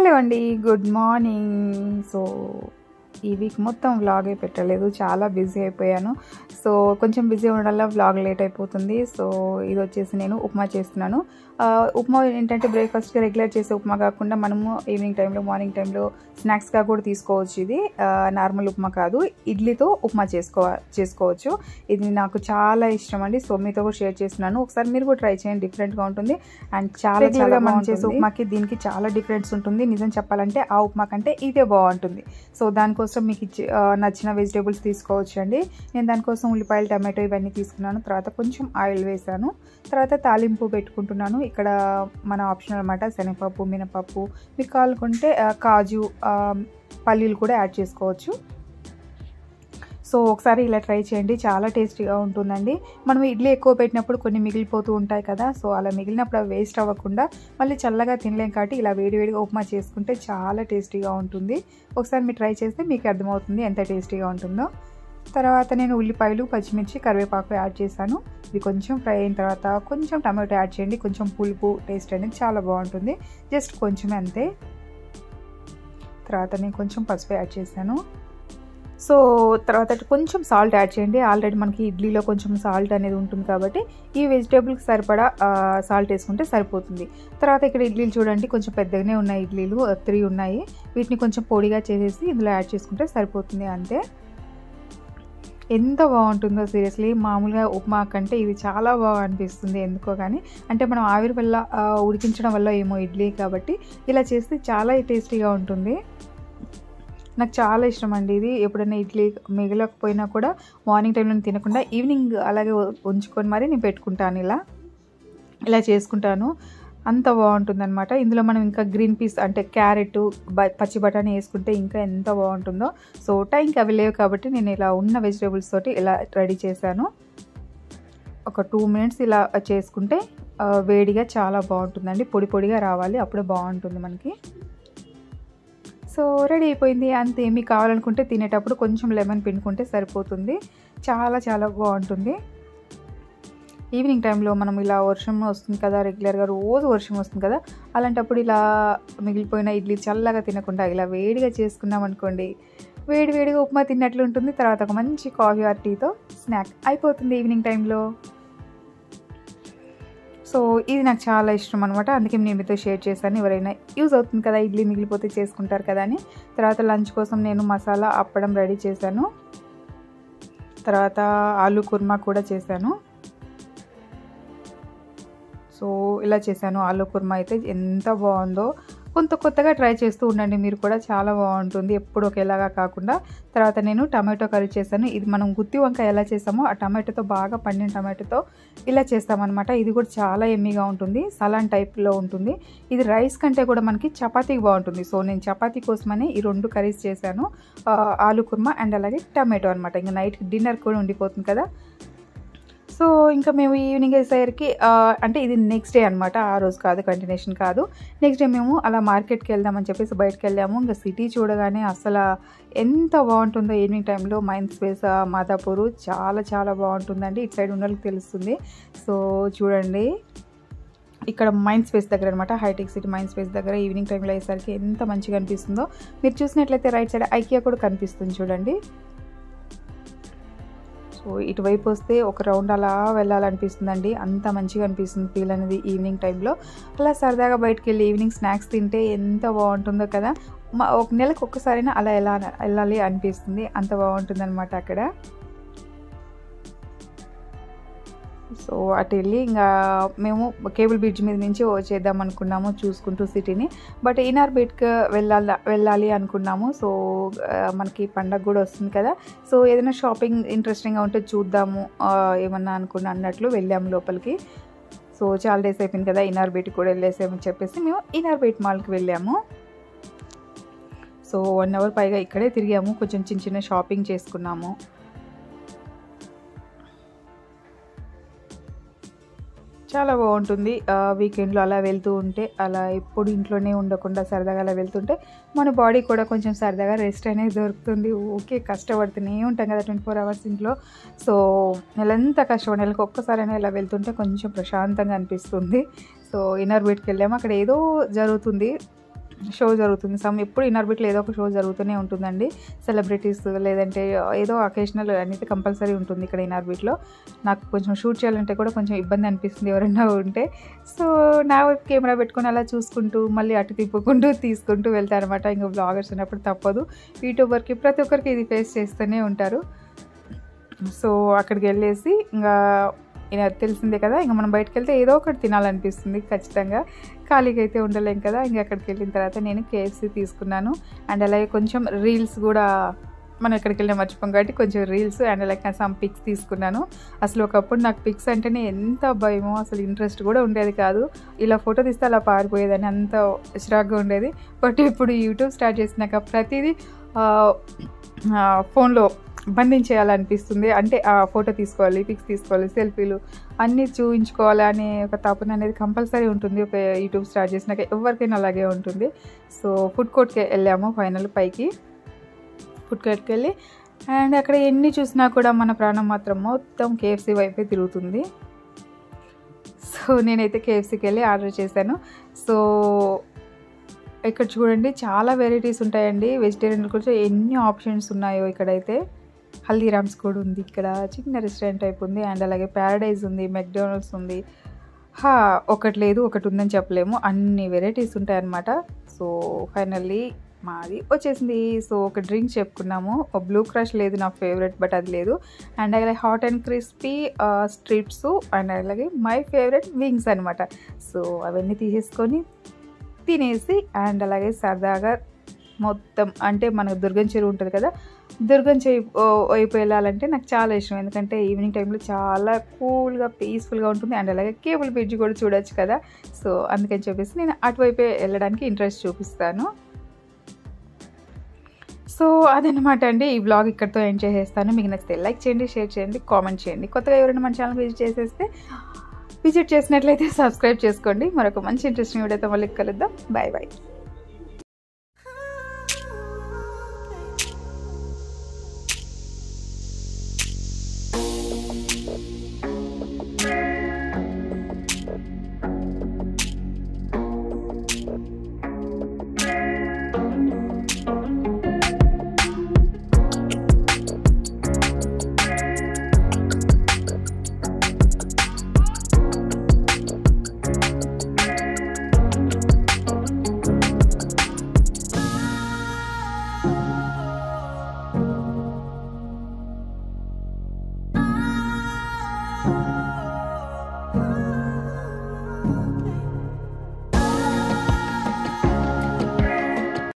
Hello అండి good morning so ఈ week మొత్తం వ్లాగే పెట్టలేదు చాలా బిజీ అయిపోయాను సో కొంచెం బిజీ ఉండడం వల్ల వ్లాగ్ లేట్ అయిపోతుంది సో ఇది వచ్చేసి నేను ఉప్మా చేస్తున్నాను ఆ, ఉప్మా ఏంటంటే బ్రేక్ఫాస్ట్కి రెగ్యులర్ చేసే ఉప్మా కాకుండా మనము ఈవినింగ్ టైంలో మార్నింగ్ టైంలో స్నాక్స్గా కూడా తీసుకోవచ్చు ఇది నార్మల్ ఉప్మా కాదు ఇడ్లీతో ఉప్మా చేసుకో చేసుకోవచ్చు ఇది నాకు చాలా ఇష్టం అండి సో మీతో కూడా షేర్ చేస్తున్నాను ఒకసారి మీరు కూడా ట్రై చేయండి డిఫరెంట్గా ఉంటుంది అండ్ చాలా Regular చాలా గా మనం మనం చేసే చేసే ఉప్మాకి దీనికి చాలా డిఫరెన్స్ ఉంటుంది నిజం చెప్పాలంటే ఆ ఉప్మా కంటే ఇదే బాగుంటుంది సో దానికోసం మీకు ఇచ్చి- ఆ, నచ్చిన వెజిటేబుల్స్ తీసుకోవచ్చు అండి నేను దానికోసం ఉల్లిపాయలు టమాటో ఇవన్నీ తీసుకున్నాను తర్వాత కొంచెం ఆయిల్ వేసాను తర్వాత తాలింపు పెట్టుకుంటున్నాను ఇక్కడ మన ఆప్షన్ అనమాట శనగపప్పు మినపప్పు మీకు కావాలనుకుంటే ఆ, కాజు ఆ, పల్లీలు కూడా యాడ్ చేసుకోవచ్చు సో ఒకసారి ఇలా ట్రై చేయండి చాలా టేస్టీగా ఉంటుందండి మనం ఇడ్లీ ఎక్కువ పెట్టినప్పుడు కొన్ని మిగిలిపోతూ ఉంటాయి కదా సో అలా మిగిలినప్పుడు అవి వేస్ట్ అవ్వకుండా మళ్ళీ చల్లగా తినలేం కాబట్టి ఇలా వేడివేడిగా ఉప్మా చేసుకుంటే చాలా టేస్టీగా ఉంటుంది ఒకసారి మీరు ట్రై చేస్తే మీకు అర్థమవుతుంది ఎంత టేస్టీగా ఉంటుందో తర్వాత నేను ఉల్లిపాయలు పచ్చిమిర్చి కరివేపాకు యాడ్ చేశాను ఇవి కొంచెం ఫ్రై అయిన తర్వాత కొంచెం టమాటో యాడ్ చేయండి కొంచెం పులుపు టేస్ట్ అనేది చాలా బాగుంటుంది జస్ట్ కొంచెం అంతే తర్వాత నేను కొంచెం పసుపు యాడ్ చేశాను సో తర్వాత కొంచెం సాల్ట్ యాడ్ చేయండి ఆల్రెడీ మనకి ఇడ్లీలో కొంచెం సాల్ట్ అనేది ఉంటుంది కాబట్టి ఈ వెజిటేబుల్కి సరిపడా సాల్ట్ వేసుకుంటే సరిపోతుంది తర్వాత ఇక్కడ ఇడ్లీలు చూడండి కొంచెం పెద్దగానే ఉన్నాయి ఇడ్లీలు త్రీ ఉన్నాయి వీటిని కొంచెం పొడిగా చేసేసి ఇందులో యాడ్ చేసుకుంటే సరిపోతుంది అంతే ఎంత బాగుంటుందో సీరియస్లీ మామూలుగా ఉప్మా కంటే ఇది చాలా బాగా అనిపిస్తుంది ఎందుకో కానీ అంటే మనం ఆవిరి వల్ల ఆ, ఉడికించడం వల్ల ఏమో ఇడ్లీ కాబట్టి ఇలా చేస్తే చాలా టేస్టీగా ఉంటుంది నాకు చాలా ఇష్టం అండి ఇది ఎప్పుడైనా ఇడ్లీ మిగలకపోయినా కూడా మార్నింగ్ టైంలో తినకుండా ఈవినింగ్ అలాగే ఉ- ఉంచుకొని మరి నేను పెట్టుకుంటాను ఇలా ఇలా చేసుకుంటాను అంత బాగుంటుంది అనమాట ఇందులో మనం ఇంకా గ్రీన్ పీస్ అంటే క్యారెట్ బ- పచ్చి బఠానీ వేసుకుంటే ఇంకా ఎంత బాగుంటుందో సో టైంకి అవి లేవు కాబట్టి నేను ఇలా ఉన్న వెజిటేబుల్స్ తోటి ఇలా రెడీ చేశాను ఒక టూ మినిట్స్ ఇలా చేసుకుంటే ఆ, వేడిగా చాలా బాగుంటుందండి పొడి పొడిగా రావాలి అప్పుడే బాగుంటుంది మనకి సో రెడీ అయిపోయింది అంతే మీకు కావాలనుకుంటే తినేటప్పుడు కొంచెం లెమన్ పిండుకుంటే సరిపోతుంది చాలా చాలా బాగుంటుంది ఈవినింగ్ టైంలో మనం ఇలా వర్షం వస్తుంది కదా రెగ్యులర్గా రోజు వర్షం వస్తుంది కదా అలాంటప్పుడు ఇలా మిగిలిపోయిన ఇడ్లీ చల్లగా తినకుండా ఇలా వేడిగా చేసుకున్నాం అనుకోండి వేడి వేడిగా ఉప్మా తిన్నట్లు ఉంటుంది తర్వాత ఒక మంచి కాఫీ ఆర్ టీతో స్నాక్ అయిపోతుంది ఈవినింగ్ టైంలో సో ఇది నాకు చాలా ఇష్టం అనమాట అందుకే నేను మీతో షేర్ చేశాను ఎవరైనా యూజ్ అవుతుంది కదా ఇడ్లీ మిగిలిపోతే చేసుకుంటారు కదా అని తర్వాత లంచ్ కోసం నేను మసాలా అప్పడం రెడీ చేశాను తర్వాత ఆలు కుర్మా కూడా చేశాను సో ఇలా చేశాను ఆలు కుర్మా అయితే ఎంత బాగుందో కొంత కొత్తగా ట్రై చేస్తూ ఉండండి మీరు కూడా చాలా బాగుంటుంది ఎప్పుడు ఒకేలాగా కాకుండా తర్వాత నేను టమాటో కర్రీ చేశాను ఇది మనం గుత్తి వంకాయ ఎలా చేసామో ఆ టమాటోతో బాగా పండిన టమాటోతో ఇలా చేస్తామన్నమాట ఇది కూడా చాలా ఎమ్మీగా ఉంటుంది సలాన్ టైప్లో ఉంటుంది ఇది రైస్ కంటే కూడా మనకి చపాతీకి బాగుంటుంది సో నేను చపాతీ కోసమని ఈ రెండు కర్రీస్ చేశాను ఆ, ఆలు కుర్మా అండ్ అలాగే టమాటో అనమాట ఇంకా నైట్ డిన్నర్ కూడా ఉండిపోతుంది కదా సో ఇంకా మేము ఈవినింగ్ అయ్యేసరికి ఆ, అంటే ఇది నెక్స్ట్ డే అనమాట ఆ రోజు కాదు కంటిన్యూషన్ కాదు నెక్స్ట్ డే మేము అలా మార్కెట్కి వెళ్దామని చెప్పేసి బయటకు వెళ్ళాము ఇంకా సిటీ చూడగానే అసలు ఎంత బాగుంటుందో ఈవినింగ్ టైంలో మైండ్ స్పేస్ మాదాపూర్ చాలా చాలా బాగుంటుందండి ఇటు సైడ్ ఉన్న వాళ్ళకి తెలుస్తుంది సో చూడండి ఇక్కడ మైండ్ స్పేస్ దగ్గర అనమాట హైటెక్ సిటీ మైండ్ స్పేస్ దగ్గర ఈవినింగ్ టైంలో అయ్యేసరికి ఎంత మంచిగా అనిపిస్తుందో మీరు చూసినట్లయితే రైట్ సైడ్ ఐకియా కూడా కనిపిస్తుంది చూడండి సో ఇటువైపు వస్తే ఒక రౌండ్ అలా వెళ్ళాలనిపిస్తుందండి అంత మంచిగా అనిపిస్తుంది ఫీల్ అనేది ఈవినింగ్ టైంలో అలా సరదాగా బయటకు వెళ్ళి ఈవినింగ్ స్నాక్స్ తింటే ఎంత బాగుంటుందో కదా మా ఒక నెలకు ఒక్కసారైనా అలా ఎలా వెళ్ళాలి అనిపిస్తుంది అంత బాగుంటుంది అనమాట అక్కడ సో అటు వెళ్ళి ఇంకా మేము కేబుల్ బ్రిడ్జ్ మీద నుంచి చేద్దాం అనుకున్నాము చూసుకుంటూ సిటీని బట్ ఇన్నర్ బీట్కి వెళ్ళాలి వెళ్ళాలి అనుకున్నాము సో ఆ, మనకి పండగ కూడా వస్తుంది కదా సో ఏదైనా షాపింగ్ ఇంట్రెస్టింగ్గా ఉంటే చూద్దాము ఆ, ఏమన్నా అనుకున్నా అన్నట్లు వెళ్ళాము లోపలికి సో చాలా డేస్ అయిపోయింది కదా ఇన్నర్ బీట్ కూడా వెళ్ళేసామని చెప్పేసి మేము ఇన్నర్ బీట్ మాల్కి వెళ్ళాము సో వన్ అవర్ పైగా ఇక్కడే తిరిగాము కొంచెం చిన్న చిన్న షాపింగ్ చేసుకున్నాము చాలా బాగుంటుంది ఆ, వీకెండ్లో అలా వెళ్తూ ఉంటే అలా ఎప్పుడు ఇంట్లోనే ఉండకుండా సరదాగా అలా వెళ్తుంటే మన బాడీ కూడా కొంచెం సరదాగా రెస్ట్ అనేది దొరుకుతుంది ఓకే కష్టపడుతూనే ఉంటాం కదా ట్వంటీ ఫోర్ అవర్స్ ఇంట్లో సో నెలంతా కష్టపడి నెలకు ఒక్కసారైనా ఇలా వెళ్తుంటే కొంచెం ప్రశాంతంగా అనిపిస్తుంది సో ఇన్నర్ బీట్కి వెళ్ళాము అక్కడ ఏదో జరుగుతుంది షో జరుగుతుంది సమ్ ఎప్పుడు ఇన్ఆర్బిట్లో ఏదో ఒక షో జరుగుతూనే ఉంటుందండి సెలబ్రిటీస్ లేదంటే ఏదో అకేషనల్ అనేది కంపల్సరీ ఉంటుంది ఇక్కడ ఇన్ఆర్బిట్లో నాకు కొంచెం షూట్ చేయాలంటే కూడా కొంచెం ఇబ్బంది అనిపిస్తుంది ఎవరైనా ఉంటే సో నా వైపు కెమెరా పెట్టుకొని అలా చూసుకుంటూ మళ్ళీ అటు తిప్పుకుంటూ తీసుకుంటూ వెళ్తారు అనమాట ఇంకా బ్లాగర్స్ ఉన్నప్పుడు తప్పదు యూట్యూబర్కి ప్రతి ఒక్కరికి ఇది ఫేస్ చేస్తూనే ఉంటారు సో అక్కడికి వెళ్ళేసి ఇంకా ఇలా తెలిసిందే కదా ఇంకా మనం బయటకు వెళ్తే ఏదో ఒకటి తినాలనిపిస్తుంది ఖచ్చితంగా ఖాళీగా అయితే ఉండలేం కదా ఇంకా అక్కడికి వెళ్ళిన తర్వాత నేను కేఎఫ్సీ తీసుకున్నాను అండ్ అలాగే కొంచెం రీల్స్ కూడా మనం ఎక్కడికి వెళ్ళినా మర్చిపోం కాబట్టి కొంచెం రీల్స్ అండ్ అలాగే సమ్ పిక్స్ తీసుకున్నాను అసలు ఒకప్పుడు నాకు పిక్స్ అంటేనే ఎంత భయమో అసలు ఇంట్రెస్ట్ కూడా ఉండేది కాదు ఇలా ఫోటో తీస్తే అలా పారిపోయేదని అంత చిరాగ్గా ఉండేది బట్ ఇప్పుడు యూట్యూబ్ స్టార్ట్ చేసినాక ప్రతిదీ ఫోన్లో బంధించేయాలనిపిస్తుంది అంటే ఆ ఫోటో తీసుకోవాలి పిక్స్ తీసుకోవాలి సెల్ఫీలు అన్నీ చూపించుకోవాలి అనే ఒక తపన అనేది కంపల్సరీ ఉంటుంది ఒక యూట్యూబ్ స్టార్ట్ చేసినాక ఎవరికైనా అలాగే ఉంటుంది సో ఫుడ్ కోర్ట్కి వెళ్ళాము ఫైనల్ పైకి ఫుడ్ కోర్ట్కి వెళ్ళి అండ్ అక్కడ ఎన్ని చూసినా కూడా మన ప్రాణం మాత్రం మొత్తం కేఎఫ్సీ వైపే తిరుగుతుంది సో నేనైతే కేఎఫ్సీకి వెళ్ళి ఆర్డర్ చేశాను సో ఇక్కడ చూడండి చాలా వెరైటీస్ ఉంటాయండి వెజిటేరియన్ కూడా ఎన్ని ఆప్షన్స్ ఉన్నాయో ఇక్కడైతే హల్దీరామ్స్ కూడా ఉంది ఇక్కడ చిన్న రెస్టారెంట్ టైప్ ఉంది అండ్ అలాగే ప్యారడైజ్ ఉంది మెక్డొనాల్డ్స్ ఉంది హా ఒకటి లేదు ఒకటి ఉందని చెప్పలేము అన్ని వెరైటీస్ ఉంటాయన్నమాట సో ఫైనల్లీ మాది వచ్చేసింది సో ఒక డ్రింక్ చెప్పుకున్నాము బ్లూ క్రష్ లేదు నా ఫేవరెట్ బట్ అది లేదు అండ్ అలాగే hot and crispy strips and అలాగే మై ఫేవరెట్ వింగ్స్ అనమాట సో అవన్నీ తీసేసుకొని తినేసి అండ్ అలాగే సరదాగా మొత్తం అంటే మనకు దుర్గం చెరువు ఉంటుంది కదా దుర్గం చెరువు వైపు వెళ్ళాలంటే నాకు చాలా ఇష్టం ఎందుకంటే ఈవినింగ్ టైంలో చాలా కూల్గా పీస్ఫుల్గా ఉంటుంది అండ్ అలాగే కేబుల్ బ్రిడ్జ్ కూడా చూడొచ్చు కదా సో అందుకని చెప్పేసి నేను అటువైపే వెళ్ళడానికి ఇంట్రెస్ట్ చూపిస్తాను సో అదనమాట అండి ఈ బ్లాగ్ ఇక్కడితో ఎండ్ చేసేస్తాను మీకు నచ్చితే లైక్ చేయండి షేర్ చేయండి కామెంట్ చేయండి కొత్తగా ఎవరైనా మన ఛానల్ విజిట్ చేసేస్తే విజిట్ చేసినట్లయితే సబ్స్క్రైబ్ చేసుకోండి మరొక మంచి ఇంట్రెస్టింగ్ వీడియోతో మళ్ళీ కలుద్దాం బాయ్ బాయ్ Thank you.